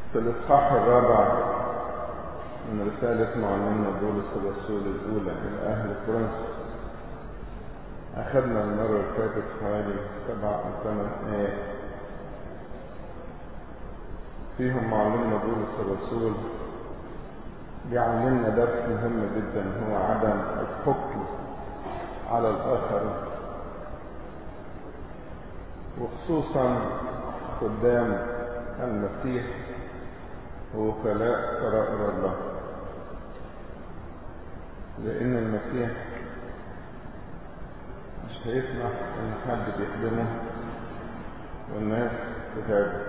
في الإصحاح الرابع من رسالة معلمنا بولس الرسول الأولى إلى أهل كورنثوس أخذنا المرة اللي فاتت حوالي سبع أو ثمان آيات فيهم معلمنا بولس الرسول بيعلمنا درس مهم جدا هو عدم الحكم على الآخر وخصوصا قدام المسيح ووكلاء سرائر الله لأن المسيح مش هيسمح إن حد بيخدمه والناس تتعبه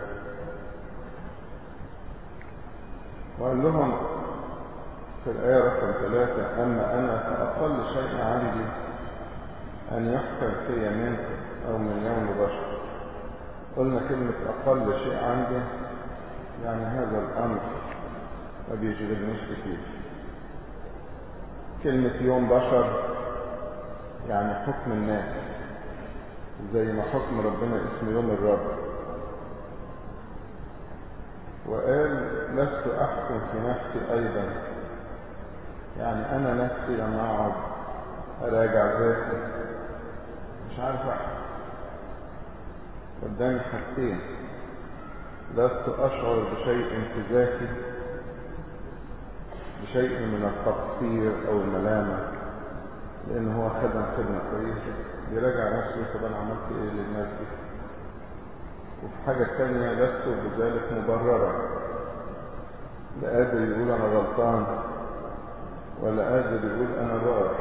وقال لهم في الآية رقم ثلاثة أما أنا فأقل شيء عندي أن يحكم في منكم أو من يوم بشر قلنا كلمة أقل شيء عندي يعني هذا الأمر ما بيشغلنيش كتير كلمة يوم بشر يعني حكم الناس زي ما حكم ربنا اسم يوم الرب وقال لست أحكم في نفسي أيضا يعني أنا نفسي لما أقعد أراجع ذاتي مش عارف أحكم قدامي حاجتين لست أشعر بشيء في ذاتي بشيء من التقصير أو الملامة لأن هو خدم خدمة كويسة بيراجع نفسه طب أنا عملت إيه للناس دي وفي حاجة تانية لست بذلك مبررا لا قادر يقول أنا غلطان ولا قادر يقول أنا بار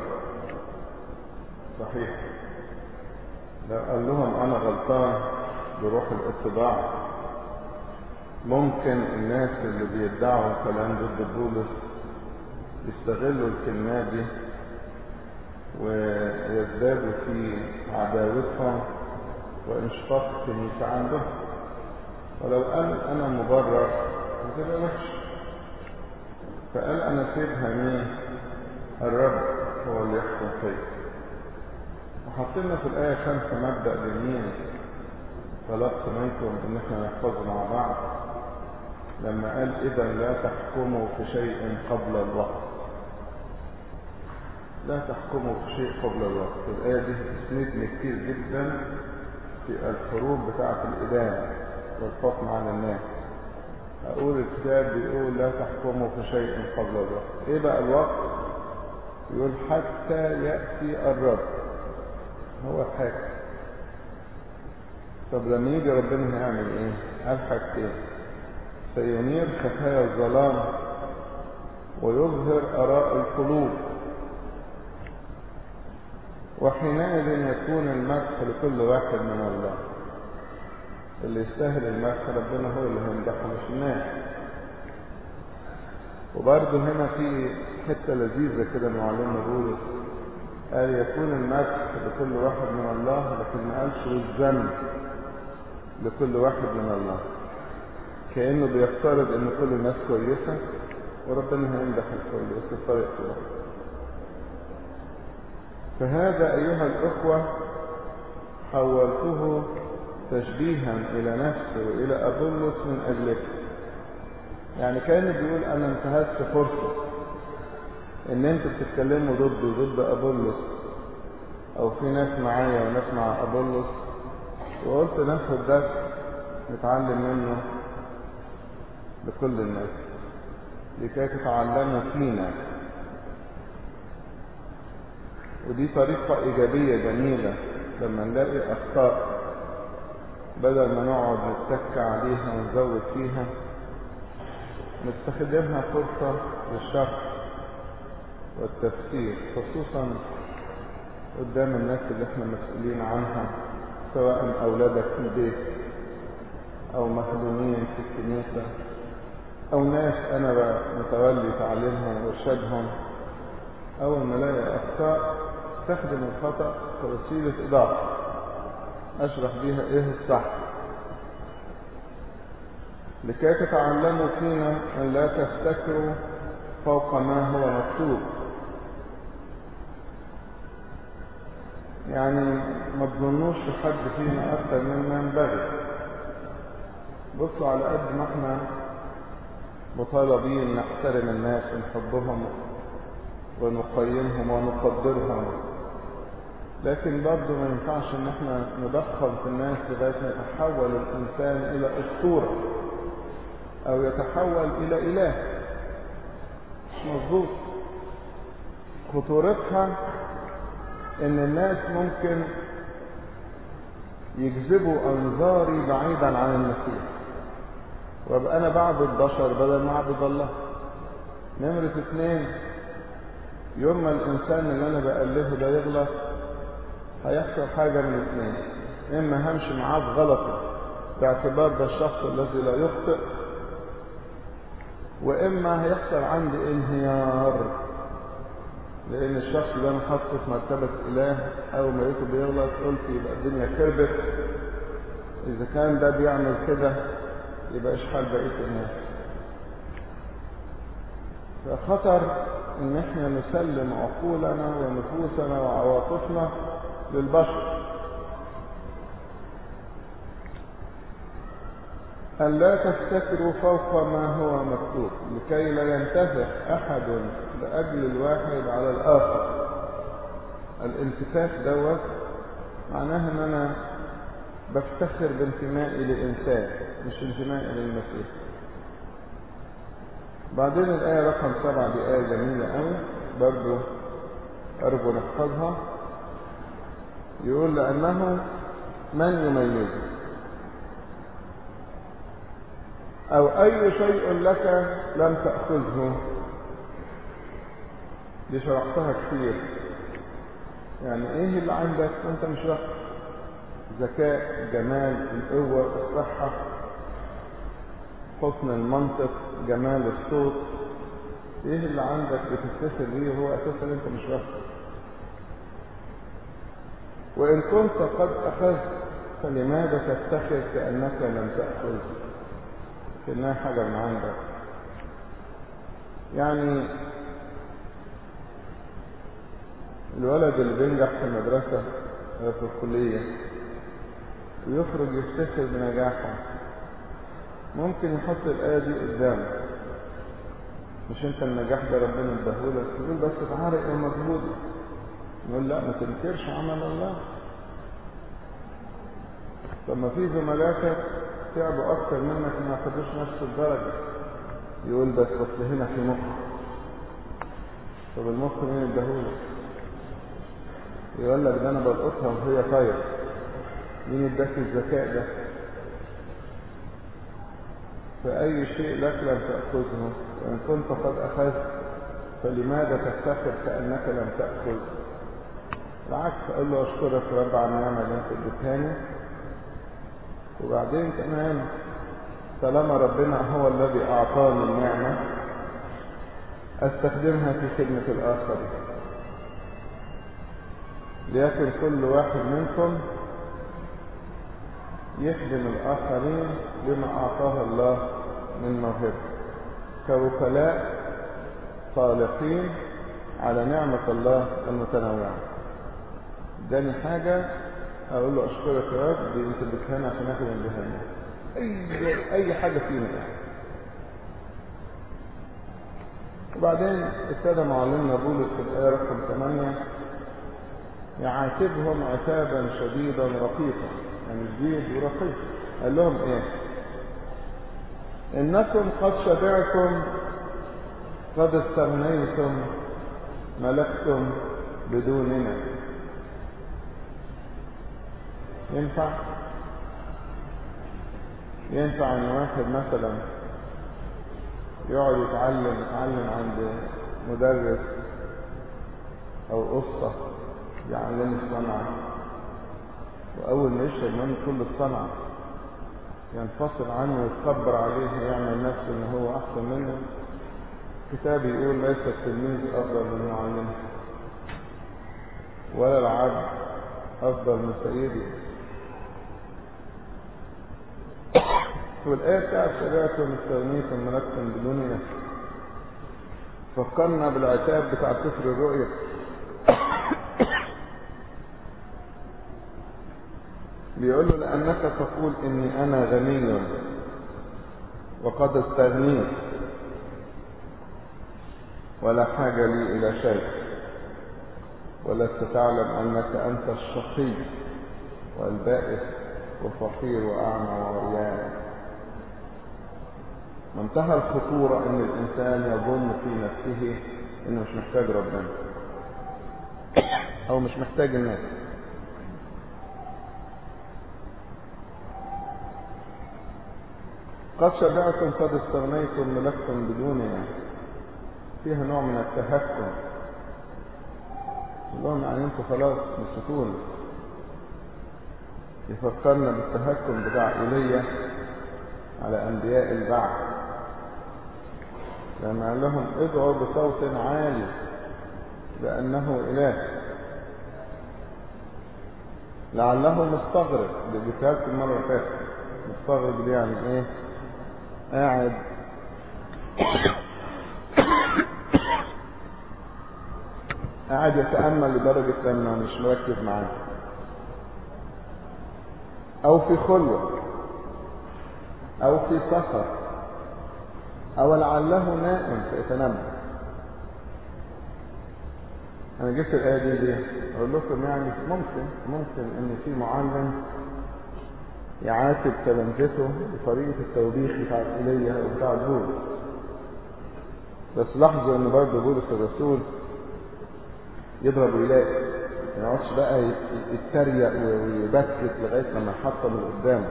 صحيح لو قال لهم أنا غلطان بروح الاتباع ممكن الناس اللي بيدعوا كلام ضد بولس يستغلوا الكلمات دي ويزدادوا في عداوتهم وانشقاق الكنيسة عندهم ولو قال أنا مبرر هتبقى وحش فقال أنا سيبها مين الرب هو اللي يحكم فيا وحطينا في الآية خمسة مبدأ جميل طلبت منكم ان احنا نحفظه مع بعض لما قال اذا لا تحكموا في شيء قبل الوقت لا تحكموا في شيء قبل الوقت الآية دي تسندني كتير جدا في الحروب بتاعة الإدانة والحكم على الناس أقول الكتاب بيقول لا تحكموا في شيء قبل الوقت إيه بقى الوقت؟ يقول حتى يأتي الرب هو الحاكم طب لما يجي ربنا هيعمل ايه قال حاجتين سينير خفايا الظلام ويظهر اراء القلوب وحينئذ يكون المدح لكل واحد من الله اللي يستاهل المدح ربنا هو اللي هيمدحه مش الناس وبرضه هنا في حته لذيذه كده معلمنا بولس قال يكون المدح لكل واحد من الله لكن ما قالش والذنب لكل واحد من الله كأنه بيفترض ان كل الناس كويسة وربنا هيمدح الكل بس بطريقته بقى فهذا أيها الأخوة حولته تشبيها إلى نفسه وإلى أبولس من أجلك يعني كان بيقول أنا انتهزت فرصة إن أنتوا بتتكلموا ضده ضد أبولس أو في ناس معايا وناس مع أبولس وقلت ناخد درس نتعلم منه لكل الناس لكي تتعلموا فينا ودي طريقة إيجابية جميلة لما نلاقي أخطاء بدل ما نقعد نتك عليها ونزود فيها نستخدمها فرصة للشرح والتفسير خصوصا قدام الناس اللي احنا مسؤولين عنها سواء أولادك في البيت أو مخدومين في الكنيسة أو ناس أنا متولي تعليمهم وإرشادهم أول ما ألاقي أخطاء استخدم الخطأ كوسيلة إضافة أشرح بيها إيه الصح لكي تتعلموا فينا أن لا تفتكروا فوق ما هو مكتوب يعني ما تظنوش في حد فينا أكثر مما ينبغي بصوا على قد ما احنا مطالبين نحترم الناس ونحبهم ونقيمهم ونقدرهم لكن برضه ما ينفعش ان احنا نضخم في الناس لغايه ما يتحول الانسان الى اسطوره او يتحول الى اله مش مظبوط خطورتها ان الناس ممكن يجذبوا انظاري بعيدا عن المسيح وابقى انا بعبد بشر بدل ما اعبد الله نمرة اثنين يوم ما الانسان اللي انا بقلده ده يغلط هيحصل حاجة من اثنين اما همشي معاه بغلطه باعتبار ده الشخص الذي لا يخطئ واما هيحصل عندي انهيار لان الشخص ده انا حاطه في مرتبة اله اول ما لقيته بيغلط قلت يبقى الدنيا خربت اذا كان ده بيعمل كده يبقى ايش حال بقية الناس فخطر ان احنا نسلم عقولنا ونفوسنا وعواطفنا للبشر أن لا تفتكروا فوق ما هو مكتوب لكي لا ينتفخ أحد لأجل الواحد على الآخر الانتفاخ دوت معناها أن أنا بفتخر بانتمائي لإنسان مش انتمائي للمسيح بعدين الآية رقم سبعة دي آية جميلة أوي برضو أرجو نحفظها يقول لأنه من يميزه أو أي شيء لك لم تأخذه دي شرحتها كتير يعني إيه اللي عندك وأنت مش واخد ذكاء جمال القوة الصحة حسن المنطق جمال الصوت ايه اللي عندك بتفتخر بيه وهو اساسا انت مش واخد وان كنت قد اخذت فلماذا تفتخر كانك لم تاخذ كانها حاجه من عندك يعني الولد اللي بينجح في المدرسه أو في الكليه ويخرج يفتخر بنجاحه ممكن يحط الآية دي قدامه مش انت النجاح ده ربنا اداهولك تقول بس بعرق ومجهود يقول لا ما تنكرش عمل الله طب ما في زملائك تعبوا اكتر منك ما خدوش نفس الدرجة يقول بس اصل هنا في مخ طب المخ مين اداهولك يقول لك ده انا بلقطها وهي طايره مين اداك الذكاء ده فأي شيء لك لم تأخذه وإن كنت قد أخذت فلماذا تفتخر كأنك لم تأخذ بالعكس أقول له أشكرك رب على النعمة اللي أنت اديتهاني وبعدين كمان طالما ربنا هو الذي أعطاني النعمة أستخدمها في خدمة الآخرين ليكن كل واحد منكم يخدم الآخرين بما أعطاه الله من موهبة كوكلاء صالحين على نعمة الله المتنوعة اداني حاجة أقول له أشكرك يا رب دي أنت اديتها عشان آخد الجهنم أي أي حاجة فينا يعني وبعدين ابتدى معلمنا بولس في الآية رقم 8 يعاتبهم عتابا شديدا رقيقا يعني شديد ورقيق قال لهم ايه انكم قد شبعتم قد استغنيتم ملكتم بدوننا ينفع ينفع ان واحد مثلا يقعد يتعلم يتعلم عند مدرس او اسطى يعلم الصنعه وأول ما يشرب منه كل الصنعة ينفصل عنه ويتكبر عليه ويعمل نفسه إن هو أحسن منه كتاب يقول ليس التلميذ أفضل من معلمه ولا العبد أفضل من سيده والآية بتاعت شريعة مستغنية ملكتم بدنيا فكرنا بالعتاب بتاع سفر الرؤيا بيقول له لأنك تقول إني أنا غني وقد استغنيت ولا حاجة لي إلى شيء ولست تعلم أنك أنت الشقي والبائس وفقير وأعمى وعريان منتهى الخطورة أن الإنسان يظن في نفسه أنه مش محتاج ربنا أو مش محتاج الناس قد شبعتم قد استغنيتم ملكتم بدوننا فيها نوع من التهكم لهم يعني انتوا خلاص نسيتونا يفكرنا بالتهكم بتاع ايليا على انبياء البعث لما قال لهم ادعوا بصوت عالي لانه اله لعله مستغرب دي جبتها المره اللي فاتت مستغرب دي يعني ايه قاعد قاعد يتأمل لدرجة انه مش مركز معاه او في خلوة او في سفر او لعله نائم فيتنبه انا جبت الايه دي ليه اقول لكم يعني ممكن ممكن ان في معلم يعاتب تلامذته بطريقه التوبيخ بتاع ايليا او بتاع بولس بس لاحظوا ان برضه بولس الرسول يضرب ويلاقي ما يقعدش بقى يتريق ويبكت لغايه لما يحطم اللي قدامه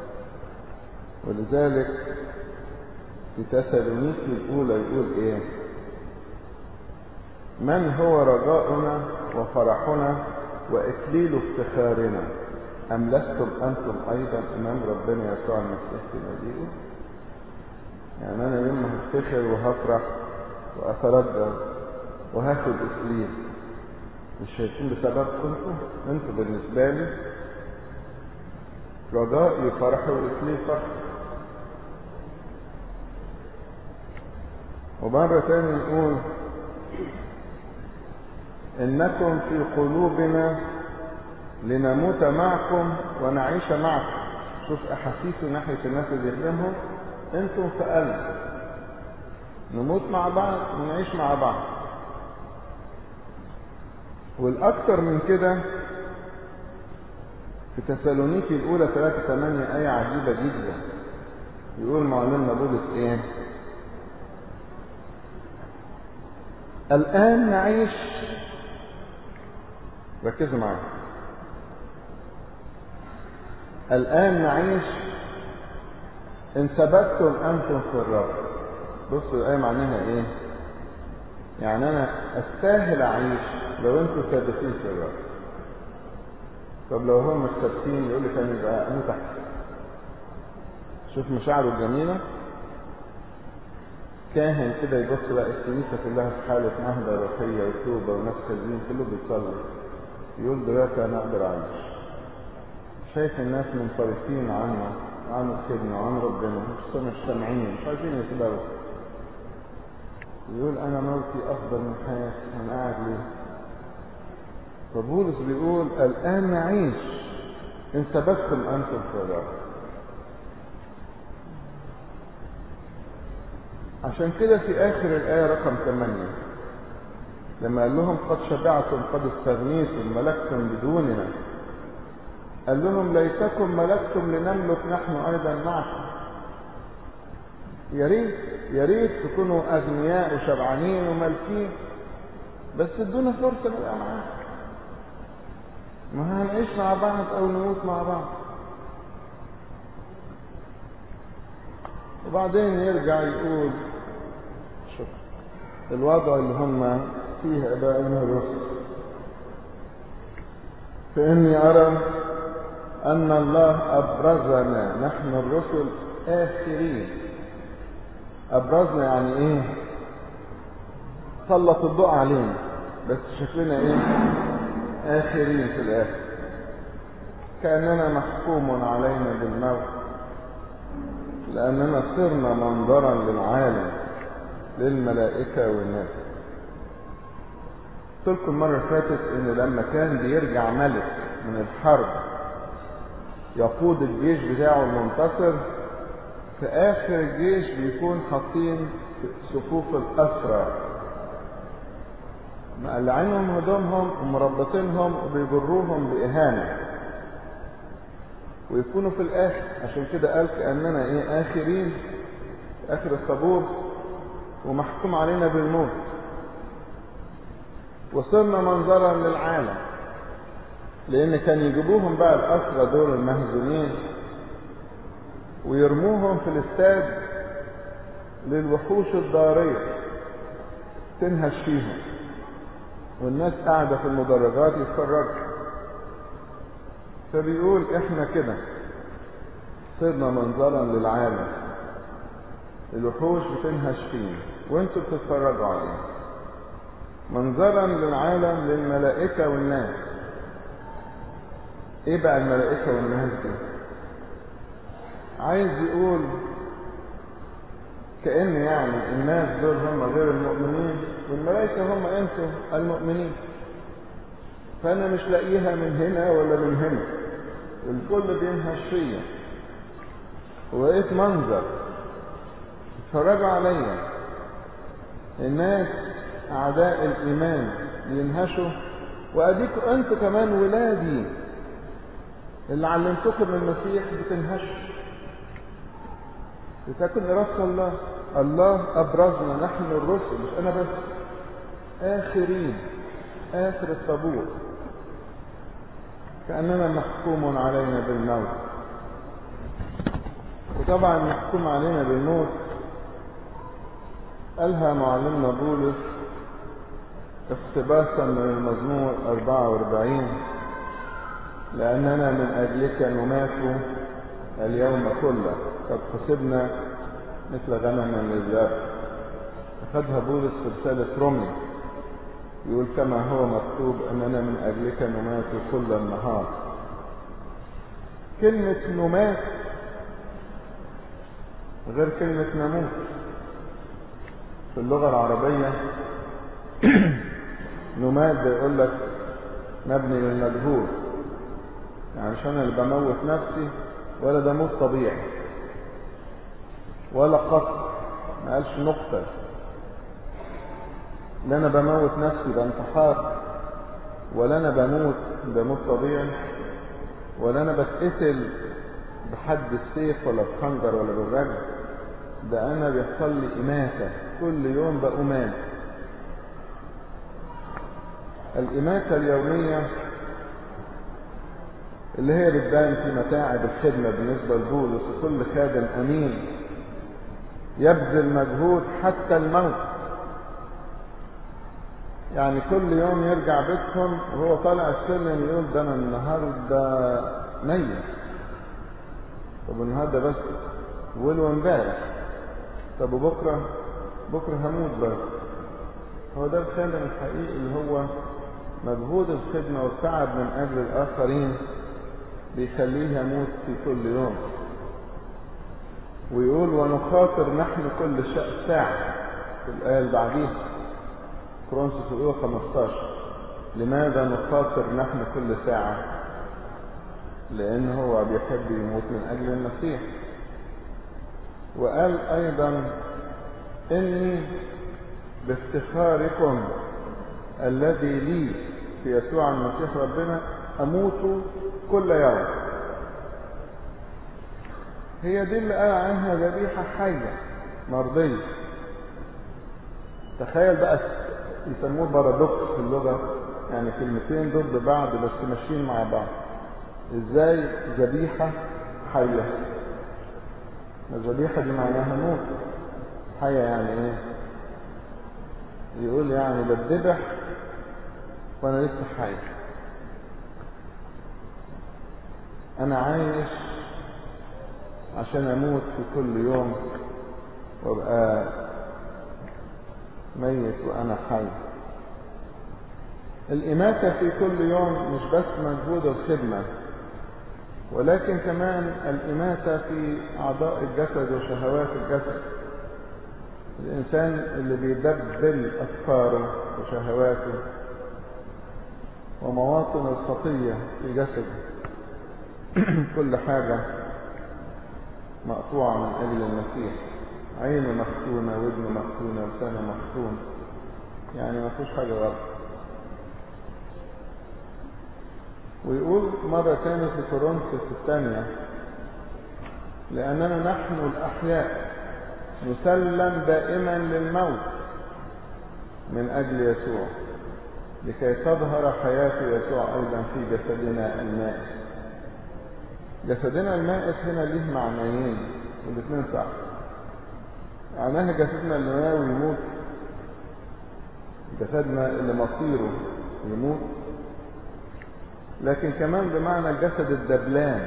ولذلك في تسالونيكي الاولى يقول ايه من هو رجاؤنا وفرحنا واكليل افتخارنا ام لستم انتم ايضا امام ربنا يسوع المسيح في مجيئه يعني انا يوم ما هفتخر وهفرح واترجى وهاخد اكليل مش هيكون بسببكم انتم انتم بالنسبه لي رجاء فرح واكليل فرح ومرة تاني نقول إنكم في قلوبنا لنموت معكم ونعيش معكم شوف أحاسيسه ناحية الناس اللي بيخدمهم أنتم في قلب نموت مع بعض ونعيش مع بعض والأكثر من كده في تسالونيكي الأولى 3 8 آية عجيبة جدا يقول معلمنا بولس إيه؟ الآن نعيش ركزوا معايا الآن نعيش إن ثبتتم أنتم في الرب بصوا الآية معناها إيه؟ يعني أنا أستاهل أعيش لو أنتم ثابتين في الرب طب لو هم مش ثابتين يقول لي كان يبقى أنا تحت شوف مشاعره الجميلة كاهن كده يبص بقى الكنيسة كلها في حالة نهضة روحية وتوبة وناس خازين كله بيصلي يقول دلوقتي أنا أقدر أعيش شايف الناس منصرفين عنه عن الخدمة وعن ربنا مش مش سامعين مش عايزين يسمعوا يقول أنا موتي أفضل من حياتي أنا قاعد ليه فبولس بيقول الآن نعيش إن ثبتتم أنتم في الرب عشان كده في آخر الآية رقم 8 لما قال لهم قد شبعتم قد استغنيتم ملكتم بدوننا قال لهم ليتكم ملكتم لنملك نحن أيضا معكم يا ريت يا ريت تكونوا أغنياء وشبعانين ومالكين بس ادونا فرصة نبقى معاكم ما هنعيش مع بعض أو نموت مع بعض وبعدين يرجع يقول شوف الوضع اللي هم فيه ابائنا الرسل فاني ارى ان الله ابرزنا نحن الرسل اخرين ابرزنا يعني ايه سلط الضوء علينا بس شكلنا ايه اخرين في الاخر كاننا محكوم علينا بالموت لأننا صرنا منظرا للعالم للملائكة والناس قلت لكم المرة اللي فاتت إن لما كان بيرجع ملك من الحرب يقود الجيش بتاعه المنتصر في آخر الجيش بيكون حاطين صفوف الأسرى مقلعينهم هدومهم ومربطينهم وبيجروهم بإهانة ويكونوا في الآخر عشان كده قال كأننا إيه آخرين آخر الطابور ومحكوم علينا بالموت وصرنا منظرا للعالم لأن كان يجيبوهم بقى الأسرى دول المهزومين ويرموهم في الاستاد للوحوش الضارية تنهش فيهم والناس قاعدة في المدرجات يتفرجوا فبيقول احنا كده صرنا منظرا للعالم الوحوش بتنهش فينا وانتوا بتتفرجوا علينا منظرا للعالم للملائكة والناس ايه بقى الملائكة والناس دي عايز يقول كأن يعني الناس دول هم غير المؤمنين والملائكة هم انتم المؤمنين فأنا مش لاقيها من هنا ولا من هنا الكل بينهش فيا وبقيت منظر اتفرجوا عليا الناس أعداء الإيمان بينهشوا وأديكوا أنتوا كمان ولادي اللي علمتكم المسيح بتنهشوا لتكن إرادة الله الله أبرزنا نحن الرسل مش أنا بس آخرين آخر الطابور كأننا محكوم علينا بالموت وطبعا محكوم علينا بالموت قالها معلمنا بولس اقتباسا من المزمور 44 لأننا من أجلك نمات اليوم كله قد حسبنا مثل غنم للذات أخذها بولس في رسالة رومي يقول كما هو مكتوب أننا من أجلك نمات كل النهار كلمة نمات غير كلمة نموت في اللغة العربية نمات بيقول لك مبني للمجهول يعني مش أنا اللي بموت نفسي ولا ده موت طبيعي ولا قتل ما قالش نقتل لا انا بموت نفسي ده انتحار ولا انا بموت ده موت طبيعي ولا انا بتقتل بحد السيف ولا بخنجر ولا بالرجل ده انا بيحصل لي اماته كل يوم بأمات الاماته اليوميه اللي هي بتبان في متاعب الخدمه بالنسبه لبولس وكل خادم امين يبذل مجهود حتى الموت يعني كل يوم يرجع بيتهم وهو طالع السلم يقول ده انا النهارده ميت طب النهارده بس ولو امبارح طب وبكره بكره هموت برضه هو ده الخادم الحقيقي اللي هو مجهود الخدمة والتعب من أجل الآخرين بيخليه يموت في كل يوم ويقول ونخاطر نحن كل ساعة في الآية اللي بعديها كرونسوس الأولى 15 لماذا نخاطر نحن كل ساعة لأن هو بيحب يموت من أجل المسيح وقال أيضا إني بافتخاركم الذي لي في يسوع المسيح ربنا أموت كل يوم هي دي اللي قال عنها ذبيحة حية مرضية تخيل بقى يسموه بارادوكس في اللغة يعني كلمتين ضد بعض بس ماشيين مع بعض ازاي ذبيحة حية الذبيحة دي معناها موت حية يعني ايه يقول يعني بتذبح وانا لسه حي انا عايش عشان اموت في كل يوم وابقى ميت وانا حي الاماتة في كل يوم مش بس مجهود الخدمة ولكن كمان الاماتة في اعضاء الجسد وشهوات الجسد الانسان اللي بيدبل افكاره وشهواته ومواطن الخطية في جسده كل حاجة مقطوعة من أجل المسيح عينه مختونة ودنه مختونة لسانه مختون يعني ما فيش حاجة غلط ويقول مرة تانية في كورنثوس الثانية لأننا نحن الأحياء نسلم دائما للموت من أجل يسوع لكي تظهر حياة يسوع أيضا في جسدنا المائت جسدنا المائت هنا ليه معنيين والاثنين صح معناها جسدنا اللي ناوي يموت جسدنا اللي مصيره يموت لكن كمان بمعنى الجسد الدبلان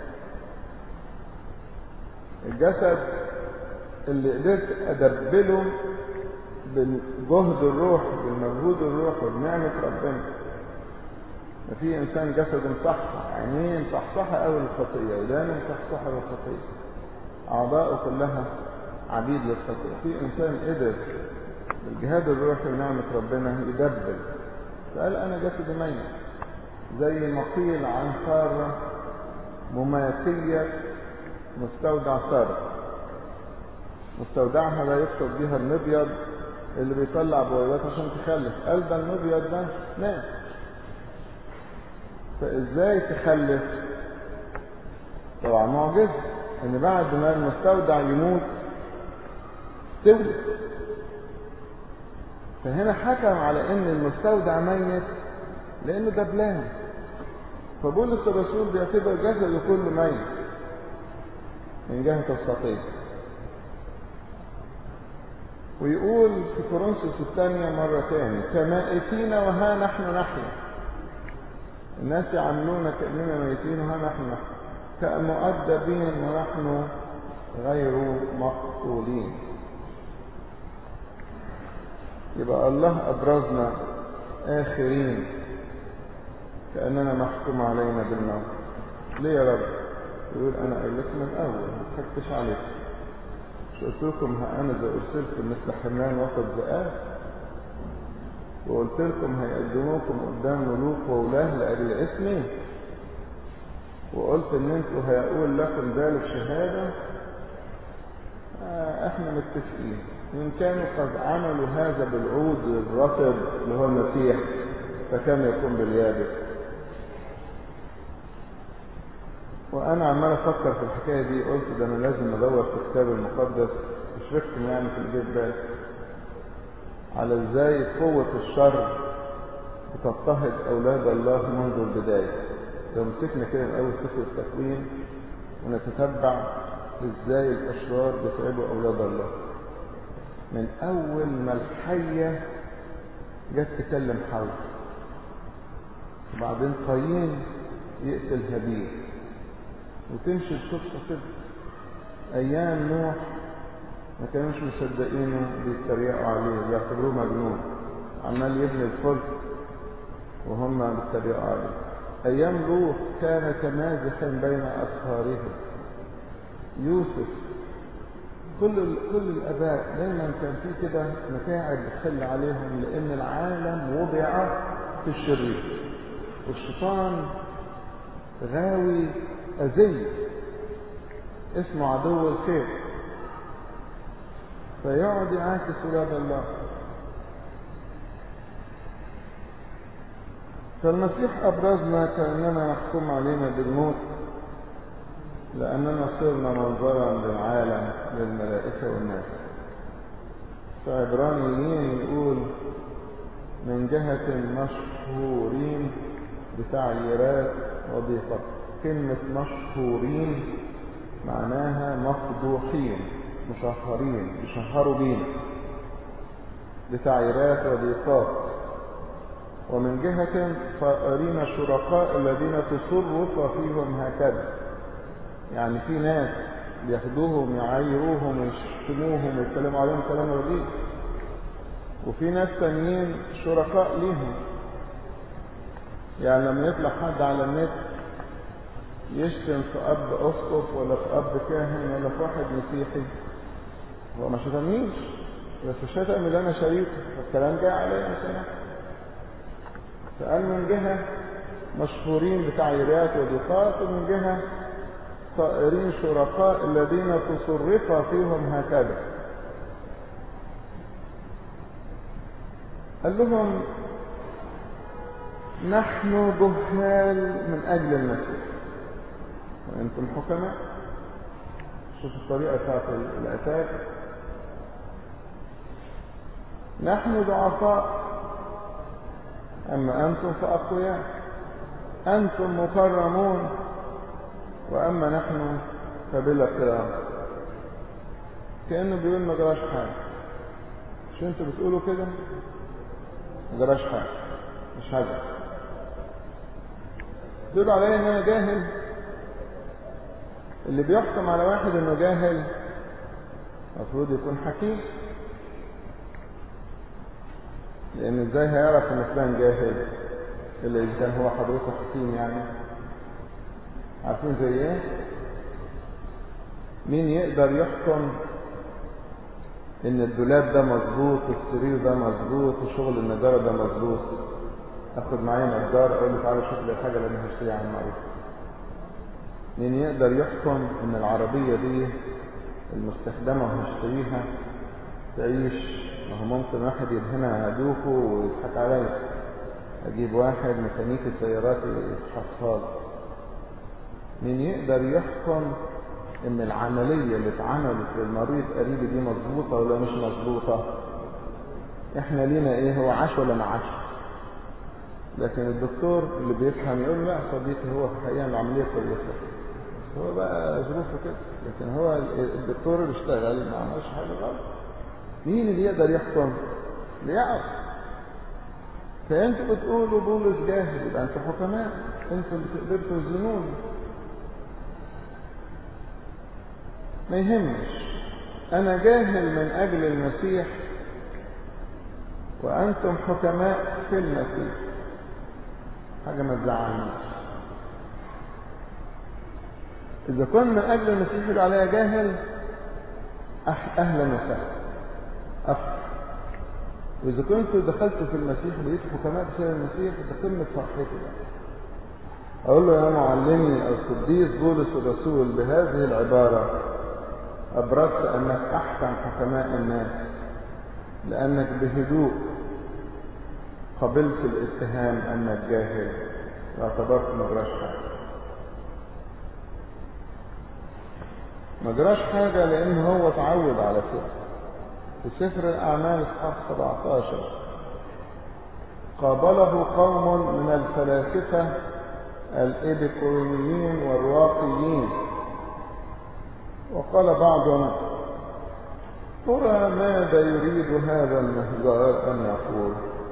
الجسد اللي قدرت ادبله بالجهد الروح بالمجهود الروح وبنعمة ربنا ما في انسان جسد مصحصح عينيه مصحصحة قوي للخطية ودانه مصحصحة للخطية اعضاؤه كلها عبيد للخطية في انسان قدر بالجهاد الروحي ونعمة ربنا يدبل فقال انا جسدي ميت زي ما قيل عن سارة مماتية مستودع سارة مستودعها لا يقصد بها المبيض اللي بيطلع بويضات عشان تخلف قال ده المبيض ده مات فازاي تخلف طبعا معجزة ان بعد ما المستودع يموت تولد فهنا حكم على ان المستودع ميت لانه دبلان فبولس الرسول بيعتبر جسده كله ميت من جهة الخطية ويقول في كورنثوس الثانية مرة تاني كمائتين وها نحن نحيا الناس يعاملونا كأننا ميتين وها نحن نحيا كمؤدبين ونحن غير مقتولين يبقى الله أبرزنا آخرين كأننا محكوم علينا بالموت ليه يا رب يقول أنا قايل لكم من الأول ما تحكش عليكم مش قلت لكم ها أنا إذا أرسلكم مثل حملان وسط ذئاب وقلت لكم هيقدموكم قدام ملوك وولاه لأجل اسمي وقلت إن أنتوا هيقول لكم ذلك شهادة آه احنا متفقين إن كانوا قد عملوا هذا بالعود الرطب اللي هو المسيح فكم يكون باليابس وانا عمال افكر في الحكايه دي قلت ده انا لازم ادور في الكتاب المقدس اشرككم يعني في الجيب ده على ازاي قوه الشر بتضطهد اولاد الله منذ البدايه لو مسكنا كده من اول سفر التكوين ونتتبع ازاي الاشرار بيتعبوا اولاد الله من اول ما الحيه جت تكلم حواء وبعدين قايين يقتل هابيل وتمشي القصة كده أيام نوح ما كانوش مصدقينه بيتريقوا عليه بيعتبروه مجنون عمال يبني الفلك وهم بيتريقوا عليه أيام لوط كان كمازح بين أصهارهم يوسف كل كل الآباء دايما كان في كده متاعب بتحل عليهم لأن العالم وضع في الشرير والشيطان غاوي أذي اسمه عدو الخير فيقعد يعاكس ولاد الله فالمسيح أبرزنا كأننا محكوم علينا بالموت لأننا صرنا منظرا للعالم للملائكة والناس فعبرانيين يقول من جهة مشهورين بتعييرات وضيقات كلمة مشهورين معناها مفضوحين مشهرين يشهروا بينا بتعييرات وضيقات ومن جهة صائرين شركاء الذين تصرف فيهم هكذا يعني في ناس بياخدوهم يعايروهم ويشتموهم ويتكلموا عليهم كلام رديء وفي ناس تانيين شركاء ليهم يعني لما يطلع حد على النت يشتم في أب أسقف ولا في أب كاهن ولا في واحد مسيحي هو ما شتمنيش بس الشتم اللي أنا شريكه فالكلام جاي عليا مثلا فقال من جهة مشهورين بتعييرات وضيقات ومن جهة صائرين شركاء الذين تصرف فيهم هكذا قال لهم نحن جهال من أجل المسيح وأنتم حكماء شوف الطريقة بتاعت الأتاك نحن ضعفاء أما أنتم فأقوياء أنتم مكرمون وأما نحن فبلا كرام كأنه بيقول ما جراش حاجة مش انتوا بتقولوا كده ما جراش حاجة مش حاجة تقولوا عليا ان انا جاهل اللي بيحكم على واحد انه جاهل المفروض يكون حكيم لان ازاي هيعرف ان فلان جاهل الا اذا كان هو حضرته حكيم يعني عارفين زي ايه مين يقدر يحكم ان الدولاب ده مظبوط والسرير ده مظبوط وشغل النجاره ده مظبوط اخد معايا نجار اقول له تعالى شوف لي الحاجه اللي انا هشتريها على المعروف مين يقدر يحكم ان العربيه دي المستخدمه وهشتريها تعيش ما هو ممكن واحد يدهنها دوكو ويضحك عليا اجيب واحد ميكانيكي سيارات يفحصها مين يقدر يحكم ان العملية اللي اتعملت للمريض قريبي دي مظبوطة ولا مش مظبوطة احنا لينا ايه هو عاش ولا ما عاش لكن الدكتور اللي بيفهم يقول لا صديقي هو في الحقيقة العملية كويسة هو بقى ظروفه كده لكن هو الدكتور اللي اشتغل ما عملش حاجة غلط مين اللي يقدر يحكم اللي يعرف فانتوا بتقولوا بولس جاهل يبقى انتوا حكماء انتوا اللي تقدروا توزنون ما يهمش انا جاهل من اجل المسيح وانتم حكماء في المسيح حاجه ما تزعلنيش اذا كن من اجل المسيح يقول عليا جاهل أح اهلا وسهلا افرح واذا كنت دخلت في المسيح لقيت حكماء في المسيح ده قمه فرحتي بقى اقول له يا معلمي القديس بولس الرسول بهذه العباره أبرزت أنك أحكم حكماء الناس لأنك بهدوء قبلت الاتهام أنك جاهل واعتبرت ما جراش حاجة ما جراش حاجة لأن هو اتعود على كده في سفر الأعمال إصحاح 17 قابله قوم من الفلاسفة الإبيكوريين والواقيين وقال بعضهم ترى ماذا يريد هذا المهزار أن يقول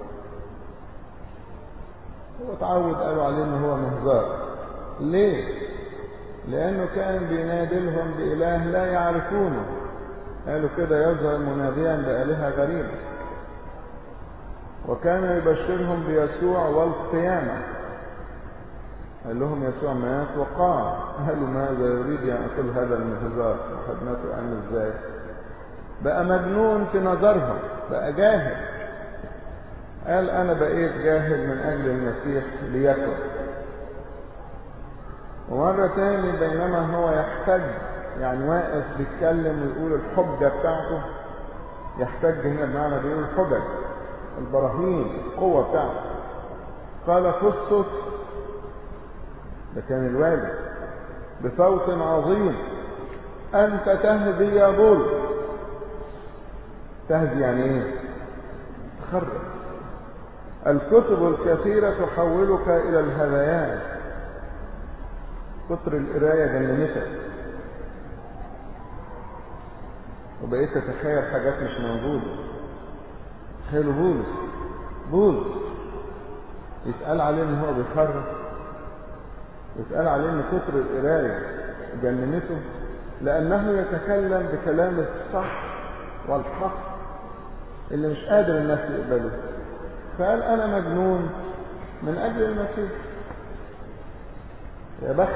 هو اتعود قالوا عليه ان هو مهزار ليه لانه كان بينادي لهم باله لا يعرفونه قالوا كده يظهر مناديا بآلهة غريبة وكان يبشرهم بيسوع والقيامة قال لهم يسوع مات وقام قالوا ماذا يريد أن يقول هذا المهزار وخدمته عامل ازاي بقى مجنون في نظرهم بقى جاهل قال انا بقيت جاهل من اجل المسيح ليكن ومرة تاني بينما هو يحتج يعني واقف بيتكلم ويقول الحجة بتاعته يحتج هنا بمعنى بيقول الحجج البراهين القوة بتاعته قال فسطس ده كان الوالد بصوت عظيم أنت تهدي يا بولس تهدي يعني ايه تخرج الكتب الكثيرة تحولك إلى الهذيان كتر القراية جننتك وبقيت تتخيل حاجات مش موجودة تخيلوا بولس بولس يتقال عليه ان هو بيخرج يتقال عليه ان كتر القراية جننته لأنه يتكلم بكلام الصح والحق اللي مش قادر الناس يقبله فقال أنا مجنون من أجل المسيح يا بخت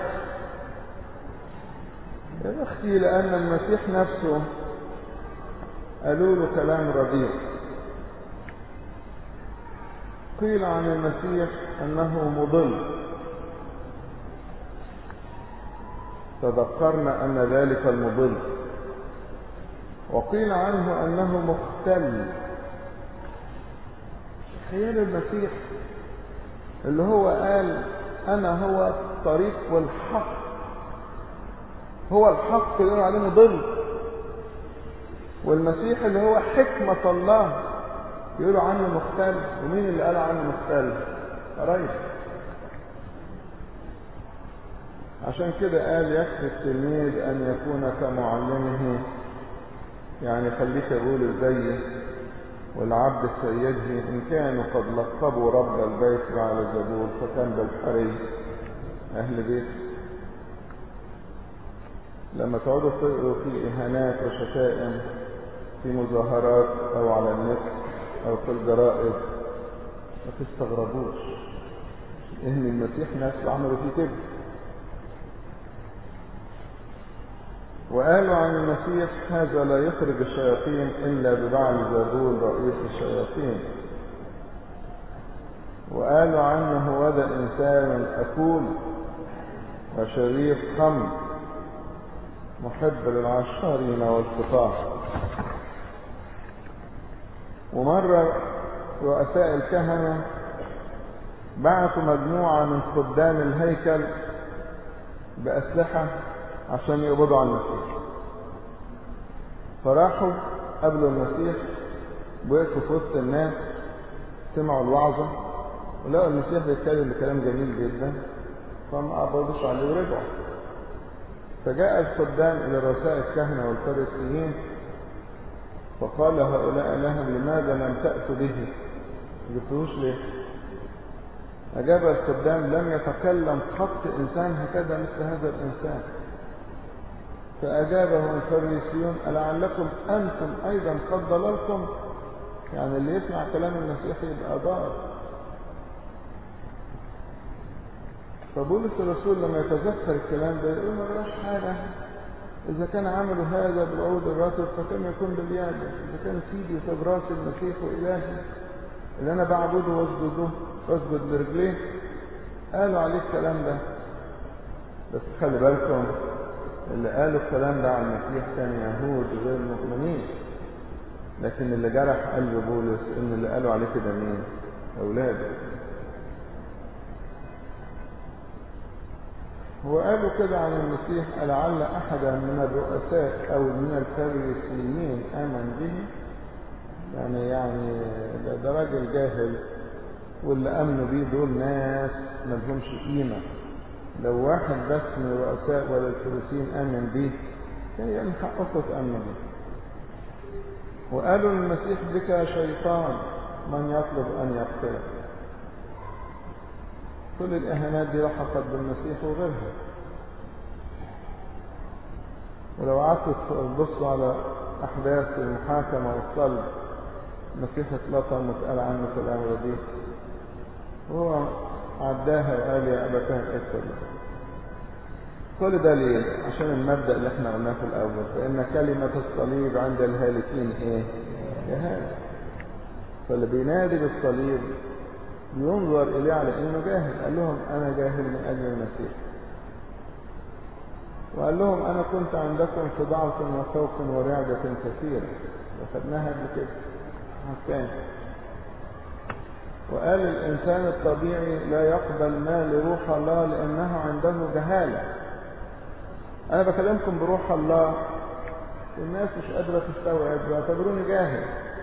يا بختي لأن المسيح نفسه قالوا له كلام رديء قيل عن المسيح أنه مضل تذكرنا أن ذلك المضل وقيل عنه أنه مختل تخيل المسيح اللي هو قال أنا هو الطريق والحق هو الحق اللي عليه مضل والمسيح اللي هو حكمة الله يقولوا عنه مختلف ومين اللي قال عنه مختلف قريب عشان كده قال يكفي التلميذ أن يكون كمعلمه يعني خليك أقول زيه والعبد سيده إن كانوا قد لقبوا رب البيت بعد زبور فكان بالحري أهل بيت لما تقعدوا تقروا في إهانات وشتائم في مظاهرات أو على النت أو في الجرائد ما تستغربوش إن المسيح نفسه عملوا فيه كده وقالوا عن المسيح هذا لا يخرج الشياطين إلا ببعل زبول رئيس الشياطين وقالوا عنه هذا إنسان أكول وشريف خمر محب للعشارين والقطاع ومرة رؤساء الكهنة بعثوا مجموعة من خدام الهيكل بأسلحة عشان يقبضوا على المسيح فراحوا قابلوا المسيح وقفوا في وسط الناس سمعوا الوعظة ولقوا المسيح بيتكلم بكلام جميل جدا فما قبضوش عليه ورجعوا فجاء الخدام إلى رؤساء الكهنة والفريسيين فقال هؤلاء لهم لماذا لم تأتوا به جبتوش ليه أجاب الخدام لم يتكلم خط إنسان هكذا مثل هذا الإنسان فأجابهم الفريسيون ألعلكم أنتم أيضا قد ضللتم يعني اللي يسمع كلام المسيح يبقى ضال فبولس الرسول لما يتذكر الكلام ده يقول ما بلاش حاجة إذا كان عملوا هذا بالعود الراتب فكم يكون باليد إذا كان سيدي وفي راسي المسيح وإلهي اللي أنا بعبده واسجده واسجد لرجليه قالوا عليه الكلام ده بس خلي بالكم اللي قالوا الكلام ده عن المسيح كان يهود غير مؤمنين لكن اللي جرح قلب بولس ان اللي قالوا عليه كده مين اولاده هو قالوا كده عن المسيح لعل احدا من الرؤساء او من الفريسيين امن به يعني يعني ده, ده راجل جاهل واللي امنوا بيه دول ناس ما لهمش قيمه لو واحد بس من الرؤساء ولا الفريسيين آمن به كان يعني حقكم تأمنوا به وقالوا للمسيح بك شيطان من يطلب أن يقتلك كل الإهانات دي لحقت بالمسيح وغيرها ولو قعدتوا تبصوا على أحداث المحاكمة والصلب المسيح اتلطم واتقال عنه كلام رديء وهو عداها وقال يا أبتان اكتب كل ده ليه؟ عشان المبدأ اللي احنا قلناه في الأول فإن كلمة الصليب عند الهالكين إيه؟ جهالة فاللي بينادي بالصليب ينظر إليه على إنه جاهل قال لهم أنا جاهل من أجل المسيح وقال لهم أنا كنت عندكم في ضعف وخوف ورعدة كثيرة وخدناها قبل كده تاني وقال الإنسان الطبيعي لا يقبل ما لروح الله لأنه عنده جهالة أنا بكلمكم بروح الله الناس مش قادرة تستوعب يعتبروني جاهل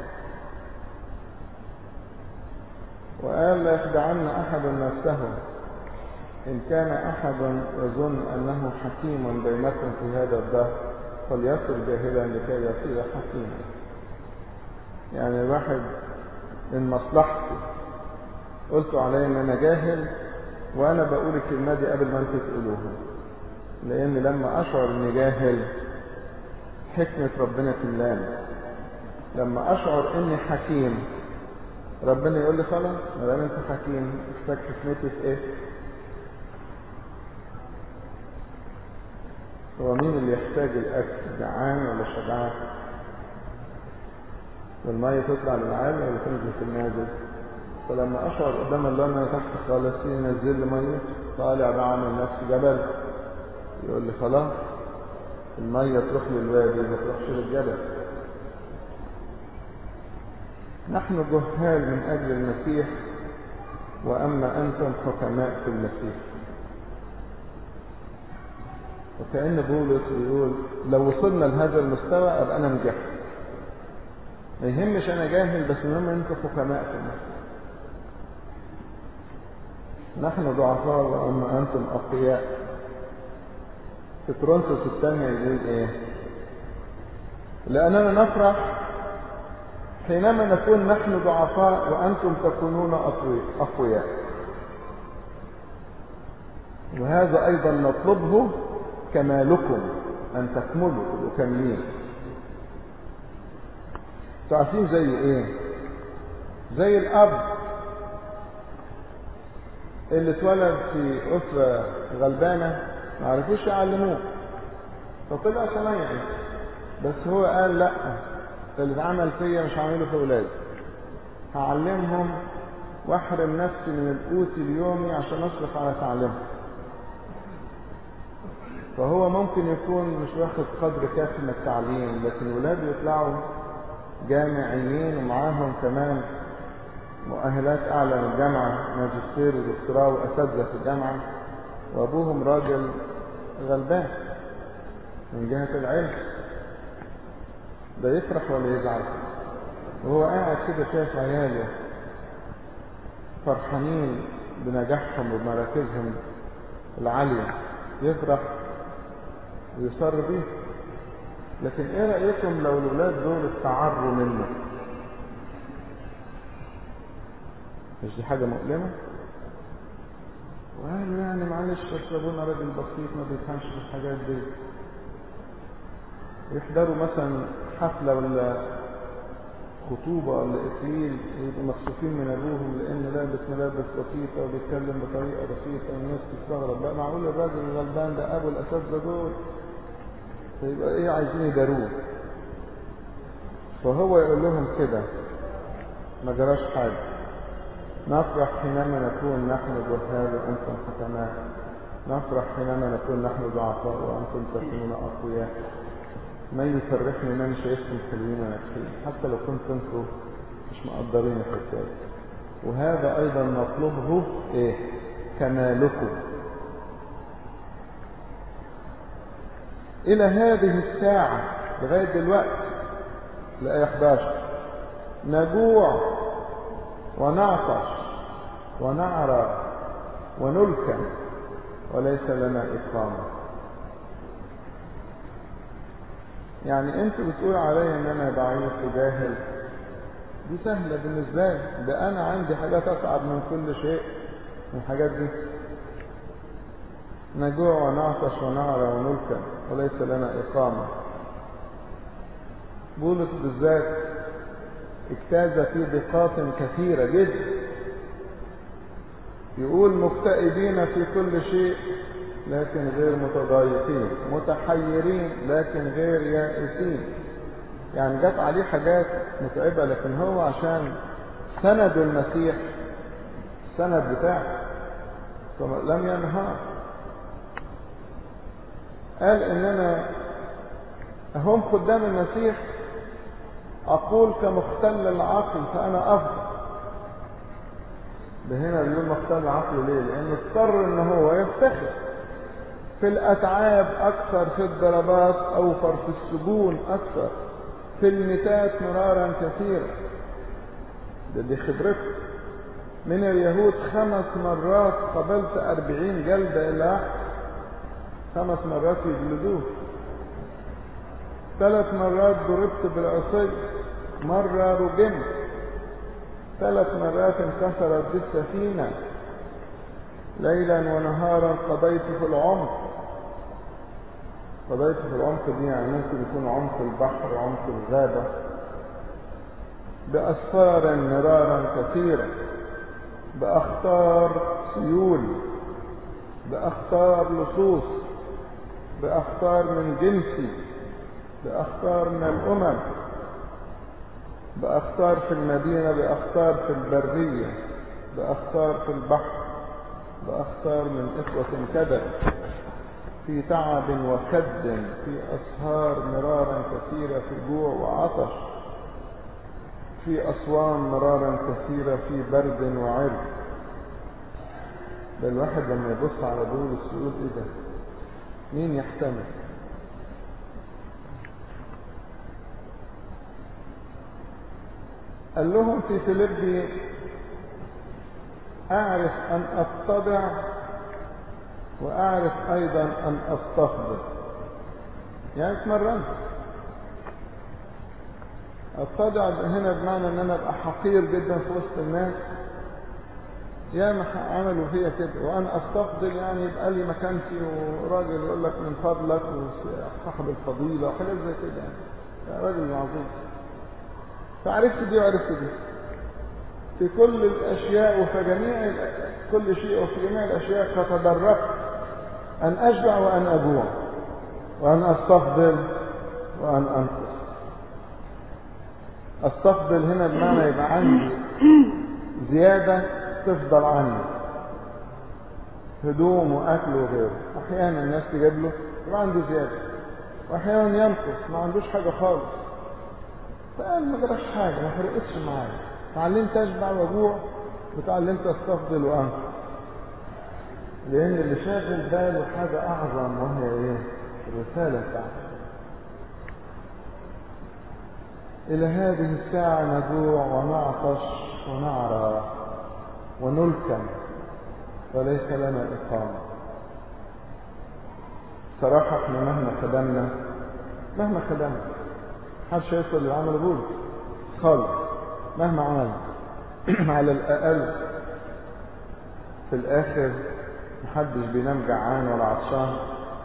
وقال لا يخدعن أحد نفسه إن كان أحد يظن أنه حكيم بينكم في هذا الدهر فليصل جاهلا لكي يصير حكيما يعني الواحد من مصلحتي قلت علي ان انا جاهل وانا بقول الكلمه دي قبل ما انتوا تقولوها لان لما اشعر اني جاهل حكمه ربنا تملاني لما اشعر اني حكيم ربنا يقول لي خلاص ما دام انت حكيم محتاج حكمتي في ايه هو مين اللي يحتاج الاكل جعان ولا شبعان والميه تطلع للعالي ولا تنزل في النازل فلما اشعر قدام الله انا تحت خالص ينزل لي ميه طالع بعمل نفسي جبل يقول لي خلاص الميه تروح للوادي ما تروحش للجبل نحن جهال من اجل المسيح وأما أنتم حكماء في المسيح وكأن بولس بيقول لو وصلنا لهذا المستوى أبقى أنا نجحت ما يهمش أنا جاهل بس المهم أنتم حكماء في المسيح نحن ضعفاء وأما أنتم أقوياء في كورنثوس الثانية يقول إيه لأننا نفرح حينما نكون نحن ضعفاء وأنتم تكونون أقوياء وهذا أيضا نطلبه كمالكم أن تكملوا تبقوا كاملين تعرفين زي إيه زي الأب اللي اتولد في أسرة غلبانة ما عرفوش يعلموه فطلع صنايعي بس هو قال لا اللي اتعمل فيا مش هعمله في ولادي هعلمهم واحرم نفسي من القوت اليومي عشان اصرف على تعليمهم فهو ممكن يكون مش واخد قدر كافي من التعليم لكن ولاده يطلعوا جامعيين ومعاهم كمان مؤهلات اعلى من الجامعه ماجستير ودكتوراه واساتذه في الجامعه وابوهم راجل غلبان من جهه العلم ده يفرح ولا يزعل وهو قاعد كده شايف عياله فرحانين بنجاحهم وبمراكزهم العالية يفرح ويصر بيه لكن ايه رأيكم لو الولاد دول استعروا منه مش دي حاجة مؤلمة وقالوا يعني معلش بس ابونا راجل بسيط ما بيفهمش في الحاجات دي يحضروا مثلا حفلة ولا خطوبة ولا إكليل يبقوا مكسوفين من أبوهم لأنه لابس ملابس بسيطة وبيتكلم بطريقة بسيطة والناس تستغرب بقى معقول الراجل الغلبان ده أبو الأساتذة دول فيبقى إيه عايزين يداروه فهو يقول لهم كده ما جراش حاجة نفرح حينما نكون نحن جهال وأنتم حكماء نفرح حينما نكون نحن ضعفاء وأنتم تكونون أقوياء ما يفرحني ان انا شايفكم حلوين وناجحين حتى لو كنتوا انتوا مش مقدرين الحكايه وهذا ايضا نطلبه ايه كمالكم الى هذه الساعه لغايه دلوقتي الايه 11 نجوع ونعطش ونعرى ونلكم وليس لنا اقامه يعني انت بتقول عليا ان انا ضعيف وجاهل دي سهلة بالنسبة لي ده انا عندي حاجات اصعب من كل شيء من الحاجات دي نجوع ونعطش ونعرى ونلكم وليس لنا اقامة بولس بالذات اجتاز في ضيقات كثيرة جدا يقول مكتئبين في كل شيء لكن غير متضايقين متحيرين لكن غير يائسين يعني جت عليه حاجات متعبة لكن هو عشان سند المسيح السند بتاعه لم ينهار قال ان انا هم خدام المسيح اقول كمختل العقل فانا افضل ده هنا بيقول مختل العقل ليه لانه اضطر ان هو يفتخر في الأتعاب أكثر في الضربات أوفر في السجون أكثر في المتات مرارا كثيرا ده دي خبرته من اليهود خمس مرات قبلت أربعين جلدة إلى واحد خمس مرات يجلدوه ثلاث مرات ضربت بالعصي مرة رجمت ثلاث مرات انكسرت بالسفينة ليلا ونهارا قضيت في العمق قضيت في العمق دي يعني ممكن يكون عمق البحر عمق الغابة بأسفار مرارا كثيرة بأخطار سيول بأخطار لصوص بأخطار من جنسي بأخطار من الأمم بأخطار في المدينة بأخطار في البرية بأخطار في البحر بأخطار من إخوة كدر في تعب وكد في أسهار مرارا كثيرة في جوع وعطش في أصوام مرارا كثيرة في برد وعرق ده الواحد لما يبص على بولس يقول ايه ده مين يحتمل قال لهم في فيليبي أعرف أن أتضع وأعرف أيضا أن أستفضل يعني اتمرنت أتضع هنا بمعنى أن أنا أبقى حقير جدا في وسط الناس يا ما عملوا فيا كده وأنا أستفضل يعني يبقى لي مكانتي وراجل يقول لك من فضلك وصاحب الفضيلة وحاجات زي كده يعني يا راجل عظيم فعرفت دي وعرفت دي في كل الأشياء وفي جميع كل شيء وفي جميع الأشياء فتدربت أن أشبع وأن أجوع وأن أستفضل وأن أنقص أستفضل هنا بمعنى يبقى عندي زيادة تفضل عني هدوم وأكل وغيره أحيانا الناس تجيب له يبقى عنده زيادة وأحيانا ينقص ما عندوش حاجة خالص فقال ما جراش حاجة ما فرقتش معايا اتعلمت اشبع واجوع وتعلمت استفضل وانقص لان اللي شاغل باله حاجة اعظم وهي ايه الرسالة بتاعته الى هذه الساعة نجوع ونعطش ونعرى ونلكم وليس لنا اقامة صراحة احنا مهما خدمنا مهما خدمنا محدش يوصل اللي عمله بولس خالص مهما عمل على الأقل في الآخر محدش بينام جعان ولا عطشان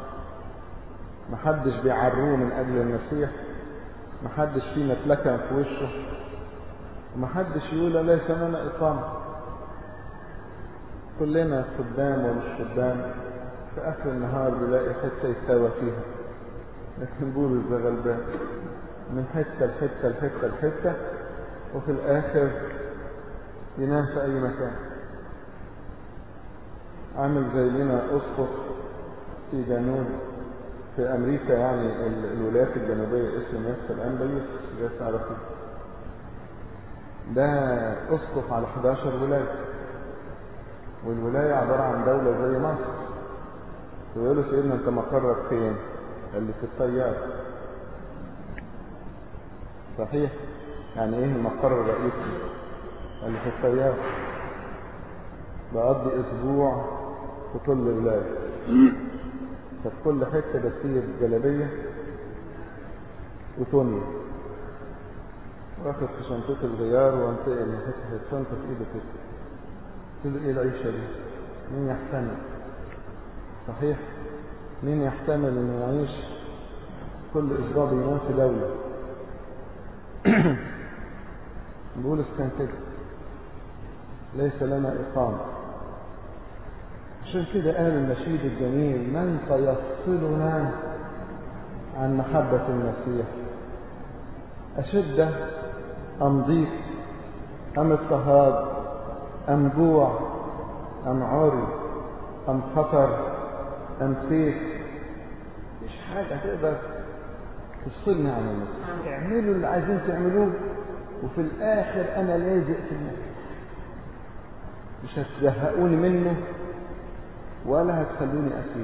محدش بيعروه من أجل المسيح محدش فينا اتلكم في وشه ومحدش يقول ليس لنا إقامة كلنا خدام ومش خدام في آخر النهار بيلاقي حتة يتساوى فيها لكن بولس ده غلبان من حتة لحتة لحتة لحتة وفي الآخر ينام في أي مكان عامل زي لنا أسقف في جنوب في أمريكا يعني الولايات الجنوبية اسمه نفس الأنبيوس جاي تعرفه ده أسقف على 11 ولاية والولاية عبارة عن دولة زي مصر ويقولوا سيدنا انت مقرك فين؟ اللي في الطيار صحيح يعني ايه المقر الرئيسي اللي في الطيار بقضي اسبوع في كل ولاية ففي كل حتة بسير جلابية وتونيا واخد في شنطة الغيار وانتقل من حتة الشنطة في ايده كده قلت له ايه العيشة دي مين يحتمل صحيح مين يحتمل انه يعيش كل اسبوع بينام في دولة بولس كان كده ليس لنا إقامة عشان كده قال النشيد الجميل من سيفصلنا عن محبة المسيح أشدة أم ضيق أم اضطهاد أم جوع أم عري أم خطر أم سيف مش حاجة تقدر تفصلني عن المسيح اعملوا اللي عايزين تعملوه وفي الآخر أنا لازق في المسيح مش هتزهقوني منه ولا هتخلوني أسيب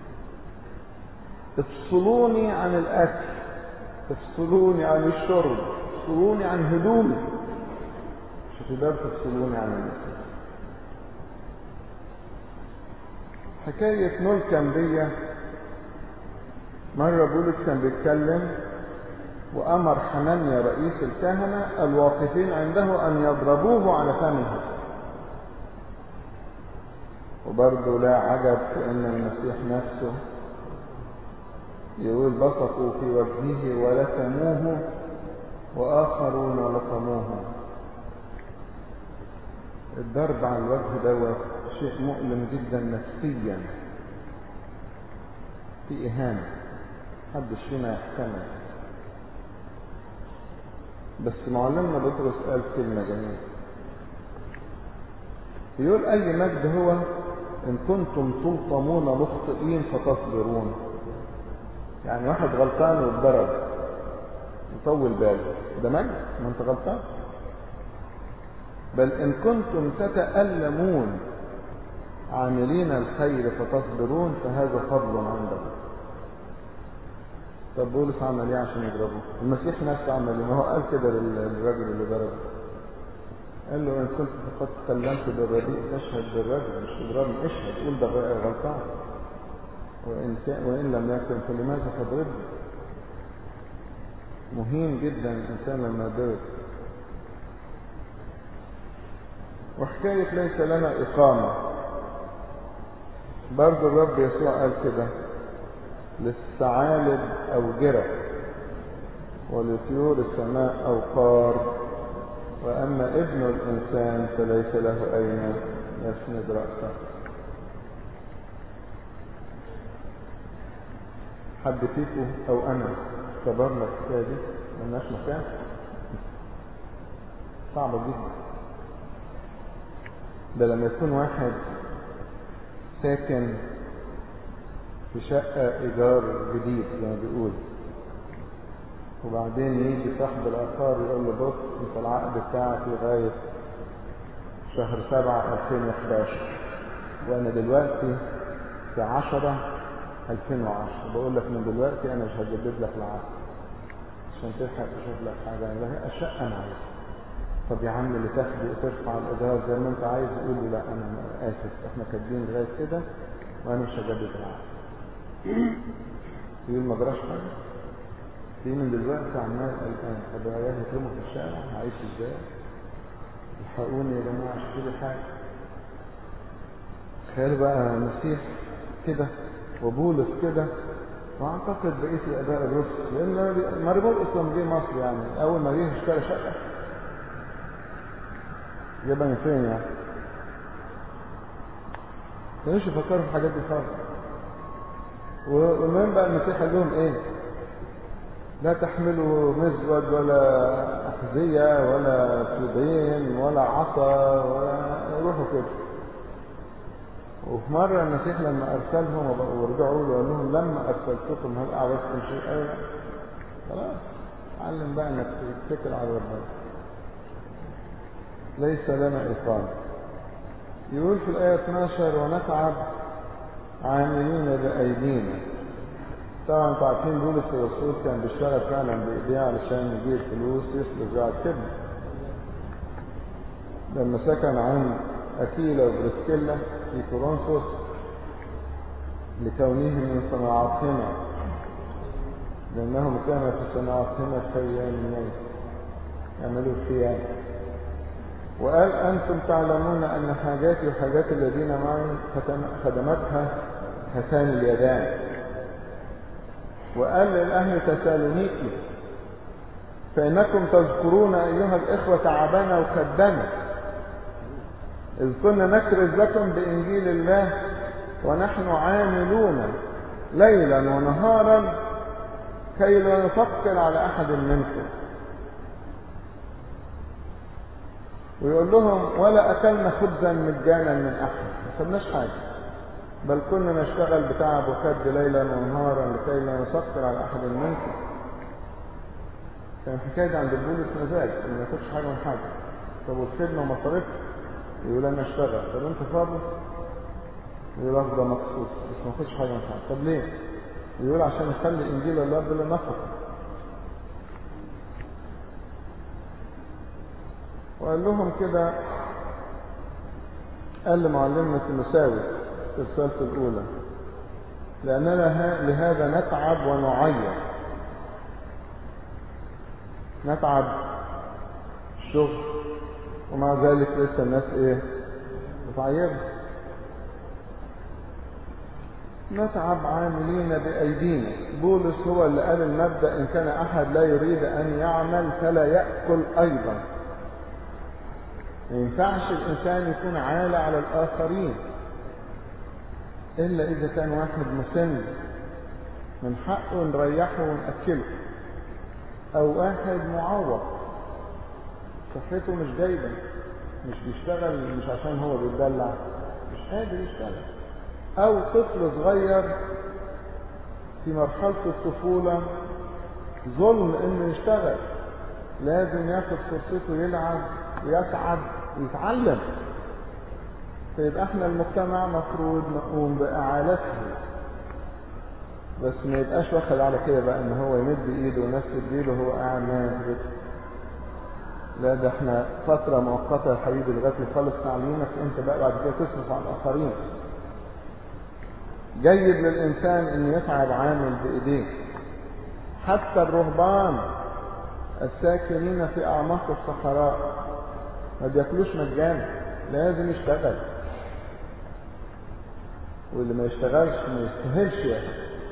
افصلوني عن الأكل افصلوني عن الشرب افصلوني عن هدومي مش هتقدروا تفصلوني عن المسيح حكاية ملكم دي مرة بولس كان بيتكلم وأمر حنانيا رئيس الكهنة الواقفين عنده أن يضربوه على فمه وبرضه لا عجب في أن المسيح نفسه يقول بصقوا في وجهه ولتموه وآخرون لطموه الضرب على الوجه دوت شيء مؤلم جدا نفسيا في إهانة محدش فينا يحتمل بس معلمنا بطرس قال كلمة جميلة يقول أي مجد هو إن كنتم تلطمون مخطئين فتصبرون يعني واحد غلطان واتضرب يطول باله ده مجد ما انت غلطان بل إن كنتم تتألمون عاملين الخير فتصبرون فهذا فضل عندكم طب بولس عمل ايه عشان يضربه المسيح نفسه عمل ايه ما هو قال كده للراجل اللي ضربه قال له ان كنت قد تكلمت بالرديء فاشهد بالرجل مش تضربني اشهد قول ده غلطان وإن, وإن لم يكن فلماذا تضربني مهم جدا الإنسان لما يضرب وحكاية ليس لنا إقامة برضو الرب يسوع قال كده للثعالب أوجرة ولطيور السماء أوقار وأما ابن الإنسان فليس له أين يسند رأسه حد فيكم أو أنا اختبرنا الحكاية دي ملناش مكان صعبة جدا ده لما يكون واحد ساكن في شقة إيجار جديد زي ما بيقول وبعدين يجي صاحب العقار يقول له بص انت العقد بتاعك لغاية شهر سبعة 2011 وانا دلوقتي في عشرة 2010 بقول لك من دلوقتي انا مش هجدد لك العقد عشان تلحق تشوف لك حاجة يعني الشقة انا عايز طب يا عم اللي تاخده وترفع الايجار زي ما انت عايز يقول لي لا انا اسف احنا كاتبين لغايه كده وانا مش هجدد العقد يقول ما جراش حاجه في من دلوقتي عمال قلقان طب يا عيال هترموا في الشارع هعيش ازاي الحقوني يا جماعه اشتري حاجه تخيلوا بقى المسيح كده وبولس كده واعتقد بقيه الاباء الرسل لان مربوط اصلا جه مصر يعني اول ما جه اشترى شقه جابها من فين يعني كانوش يفكروا في الحاجات دي خالص ومن بقى المسيح قال لهم ايه لا تحملوا مزود ولا أحذية ولا طوبين ولا عصا ولا روحوا كده وفي مرة المسيح لما أرسلهم ورجعوا له قال لهم لما أرسلتكم هل أعوزتم شيء أو لا خلاص علم بقى انك تتكل على ربنا ليس لنا إقامة يقول في الآية 12 ونتعب عاملين بأيدينا طبعا انتوا عارفين بولس الرسول كان بيشتغل فعلا بإيديه علشان يجيب فلوس يصرف بيها على الكبن لما سكن عند أكيلا وبرسكيلا في كورنثوس لكونهم من صناعتهما لأنهم كانوا في صناعتهما خيامين يعملوا خيام وقال أنتم تعلمون أن حاجاتي وحاجات الذين معي خدمتها هاتان اليدان وقال للأهل تسالونيكي فإنكم تذكرون أيها الإخوة تعبنا وكدنا إذ كنا نكرز لكم بإنجيل الله ونحن عاملون ليلا ونهارا كي لا نثقل على أحد منكم ويقول لهم ولا أكلنا خبزا مجانا من أحد ما خدناش حاجة بل كنا نشتغل بتعب وكد ليلا ونهارا لكي لا نثقل على أحد منكم كان الحكاية عند بولس مزاج إن ما ياخدش حاجة من حاجة طب والخدمة ومصاريفها يقول أنا أشتغل طب أنت فاضي يقول أفضل مخصوص بس ما ياخدش حاجة من حاجة طب ليه؟ يقول عشان يخلي إنجيل الله بلا نفقة وقال لهم كده قال لمعلمنا تيموساوس في الرسالة الأولى لأننا لهذا نتعب ونعير نتعب الشغل ومع ذلك لسه الناس ايه بتعير نتعب عاملين بأيدينا بولس هو اللي قال المبدأ إن كان أحد لا يريد أن يعمل فلا يأكل أيضا ما ينفعش الإنسان يكون عالة على الآخرين إلا إذا كان واحد مسن من حقه نريحه ونأكله أو واحد معوق صحته مش جايبة مش بيشتغل مش عشان هو بيتدلع مش قادر يشتغل أو طفل صغير في مرحلة الطفولة ظلم إنه يشتغل لازم ياخد فرصته يلعب ويتعب ويتعلم فيبقى احنا المجتمع مفروض نقوم بإعالته بس ما يبقاش واخد على كده بقى ان هو يمد ايده وناس تديله وهو قاعد نايم في بيته لا ده احنا فترة مؤقتة يا حبيبي لغاية ما يخلص تعليمك انت بقى بعد كده تصرف على الآخرين جيد للإنسان إنه يتعب عامل بإيديه حتى الرهبان الساكنين في أعماق الصحراء ما بياكلوش مجانا لازم يشتغل واللي ما يشتغلش ما يستاهلش يعني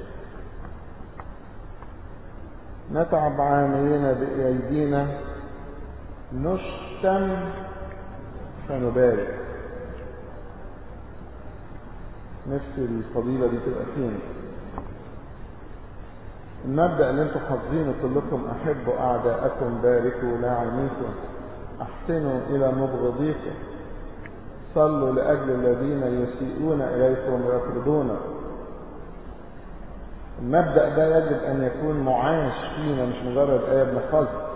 نتعب عاملين بأيدينا نشتم فنبارك نفسي الفضيلة دي تبقى فين المبدأ اللي انتم حافظينه كلكم أحبوا أعداءكم باركوا لاعنيكم أحسنوا إلى مبغضيكم صلوا لأجل الذين يسيئون إليكم ويطردون المبدأ ده يجب أن يكون معاش فينا مش مجرد آية بنحفظها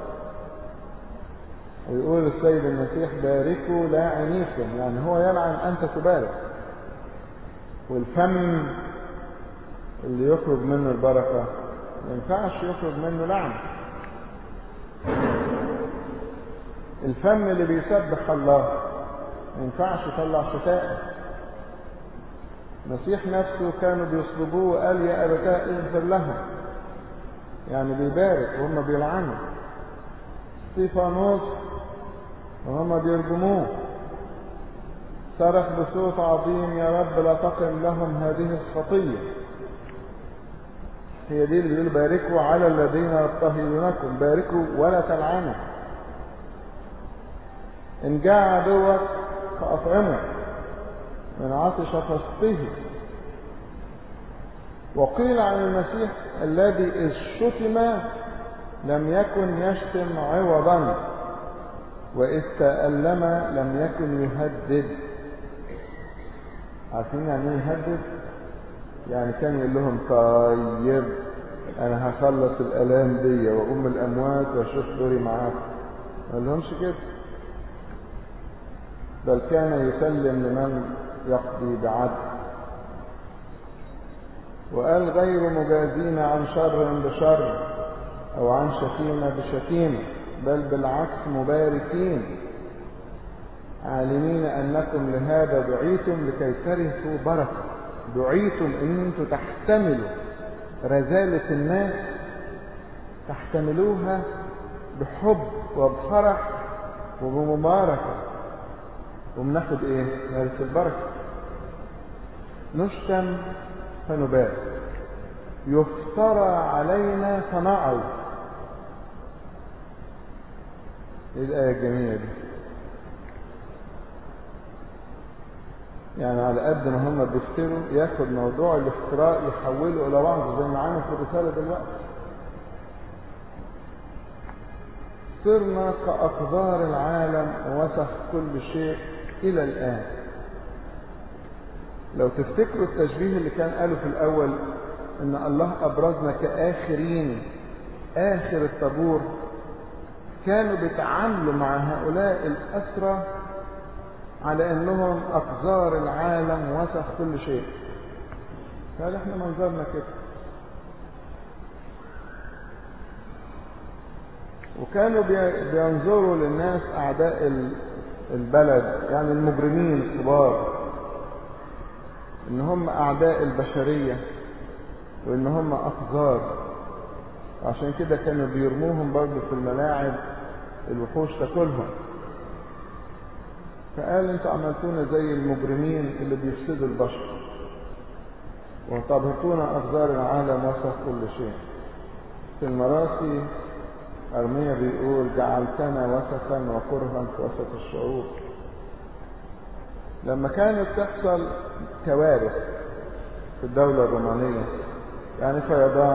ويقول السيد المسيح باركوا لاعنيكم يعني هو يلعن أنت تبارك والفم اللي يخرج منه البركة ما ينفعش يخرج منه لعنة الفم اللي بيسبح الله ما ينفعش يطلع شتائم المسيح نفسه كانوا بيصلبوه وقال يا أبتاء اغفر لهم يعني بيبارك وهم بيلعنوا ستيفانوس وهم بيرجموه صرخ بصوت عظيم يا رب لا تقم لهم هذه الخطية هي دي اللي بيقول باركوا على الذين يضطهدونكم باركوا ولا تلعنوا إن جاء عدوك فأطعمه من عطش فاسقه وقيل عن المسيح الذي إذ شتم لم يكن يشتم عوضا وإذ تألم لم يكن يهدد عارفين يعني ايه يهدد يعني كان يقول لهم طيب انا هخلص الالام دي واقوم الاموات واشوف دوري معاكم ما لهمش كده بل كان يسلم لمن يقضي بعدل وقال غير مجازين عن شر بشر او عن شتيمه بشتيمه بل بالعكس مباركين عالمين أنكم لهذا دعيتم لكي ترثوا بركة دعيتم أن أنتم تحتملوا رزالة الناس تحتملوها بحب وبفرح وبمباركة وبناخد ايه؟ نرث البركة نشتم فنبارك يفترى علينا فنعظ ايه الآية الجميلة دي يعني على قد ما هم بيفتروا ياخد موضوع الافتراء يحوله الى وعظ زي ما عمل في الرساله دلوقتي صرنا كأقدار العالم وسخ كل شيء إلى الآن لو تفتكروا التشبيه اللي كان قاله في الأول إن الله أبرزنا كآخرين آخر الطابور كانوا بيتعاملوا مع هؤلاء الأسرى على انهم اقذار العالم وسخ كل شيء قال احنا منظرنا كده وكانوا بينظروا للناس اعداء البلد يعني المجرمين الكبار ان هم اعداء البشرية وان هم اقذار عشان كده كانوا بيرموهم برضه في الملاعب الوحوش تاكلهم فقال انتوا عملتونا زي المجرمين اللي بيفسدوا البشر وطبهتونا أقدار العالم وسط كل شيء في المراسي أرميا بيقول جعلتنا وسطا وكرها في وسط الشعوب لما كانت تحصل كوارث في الدولة الرومانية يعني فيضان